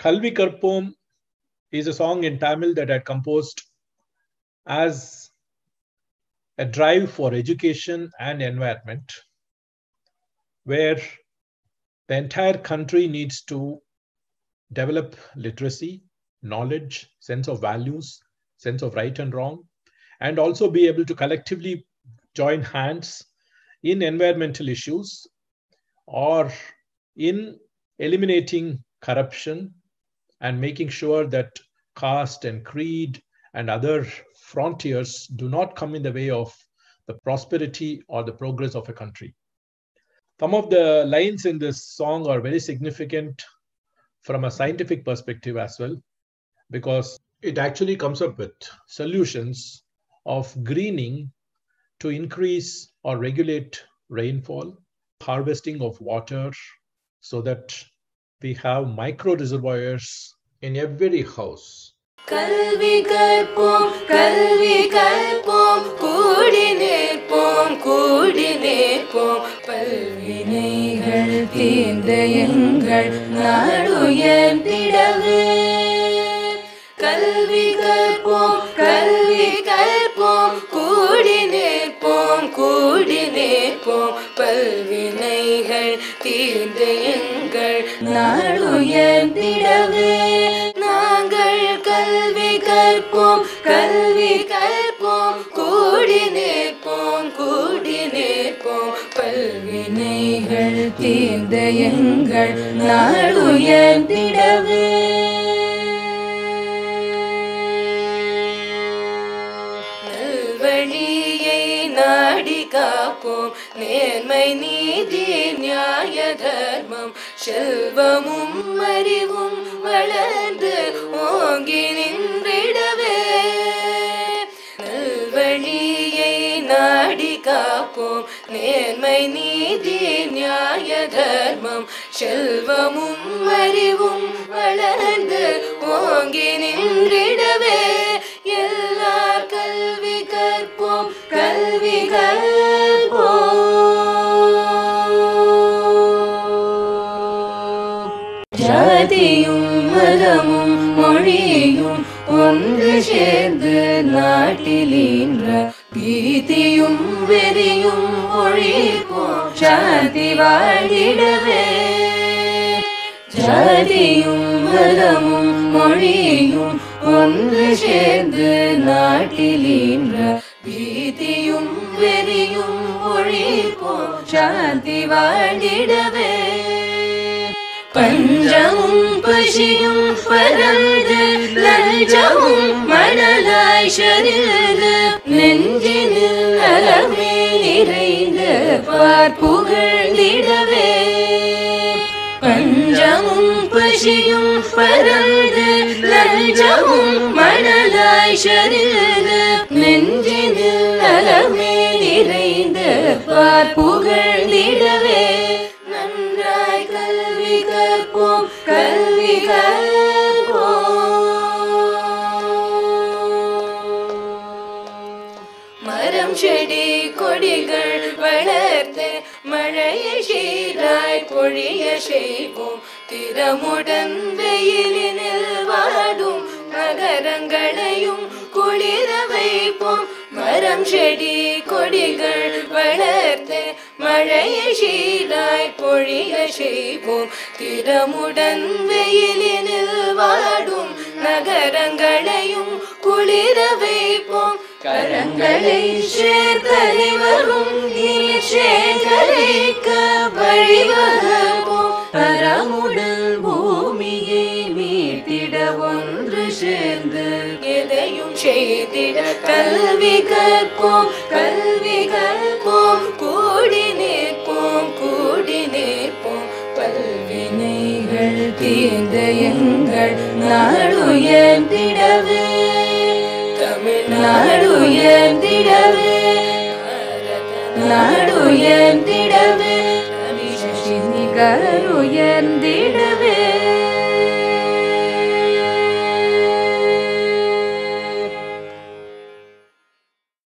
Kalvi Karpom is a song in Tamil that I composed as a drive for education and environment, where the entire country needs to develop literacy, knowledge, sense of values, sense of right and wrong, and also be able to collectively join hands in environmental issues or in eliminating corruption and making sure that caste and creed and other frontiers do not come in the way of the prosperity or the progress of a country. Some of the lines in this song are very significant from a scientific perspective as well, because it actually comes up with solutions of greening to increase or regulate rainfall, harvesting of water, so that we have micro reservoirs in every house. கல்வி கற்போம் கல்வி கற்போம் கூடி நிற்போம் கூடி நிற்போம் பல்வினைகள் தீர்ந்த எங்கள் நாடுயர்ந்திடவே கல்வி கற்போம் கல்வி கற்போம் கூடி நிற்போம் கூடி நிற்போம் பல்வினைகள் தீர்ந்த எங்கள் நாடுயர்ந்திடவே நாங்கள் கல்வி கற்போம் கல்வி கற்போம் கூடி நிற்போம் கூடி நிற்போம் பல்வினைகள் தீர்ந்த எங்கள் நாடுயர்ந்திடவே நல்வழியை நாடி காப்போம் நேர்மை நீதி நியாய தர்மம் செல்வமும் அறிவும் வளர்ந்து ஓங்கி நின்றிடவே நல்வழியை நாடி காப்போம் நேர்மை நீதி நியாய தர்மம் செல்வமும் அறிவும் வளர்ந்து ஓங்கி நின்றிடவே எல்லார் கல்வி கற்போம் கல்வி கற்போம் ஜாதியும் மதமும் மொழியும் ஒன்று சேர்ந்து நாட்டிலீன்ற பீதியும் வெறியும் ஒழிப்போம் சாந்தி வாழிடவே ஜாதியும் மதமும் மொழியும் ஒன்று சேர்ந்து நாட்டிலீன்ற பீதியும் வெறியும் ஒழிப்போம் சாந்தி வாழிடவே பஞ்சமும் பசியும் பறந்து லஞ்சமும் மணலாய் சரிந்து நெஞ்சினில் அலமே நிறைந்து பார்ப்புகழ்ந்திடவே பஞ்சமும் பசியும் பறந்து லஞ்சமும் மணலாய் சரிந்து நெஞ்சினில் அலமே நிறைந்து பார்ப்புகழ்ந்திடவே நன்றாய் கல்வி கற்போம் கல்வி கற்போம் மரம் செடி கொடிகள் வளர்த்து மழையை சீராய் பொழிய செய்வோம் திறமுடன் வெயிலினில் வாடும் நகரங்களையும் குளிர வைப்போம் மரம் செடி கொடிகள் வளர்த்து மழையை சீராய் பொழிய செய்வோம் திறமுடன் வெயிலினில் வாடும் நகரங்களையும் குளிர வைப்போம் கரங்களை சேர்த்தனை வரும் சேகரிக்க வழிவகுப்போம் பரமுடன் பூமியை மீட்டிட ஒன்று சேர்ந்து எதையும் செய்திட கல்வி கற்போம் கல்வி கற்போம் கூடி நிற்போம் கூடி நிற்போம் பல்வினைகள் தீர்ந்த எங்கள் நாடுயர்ந்திடவே தமிழ்நாடு உயர்ந்திடவே நாடு உயர்ந்திடவே சசி நிகர் உயர்ந்திடவே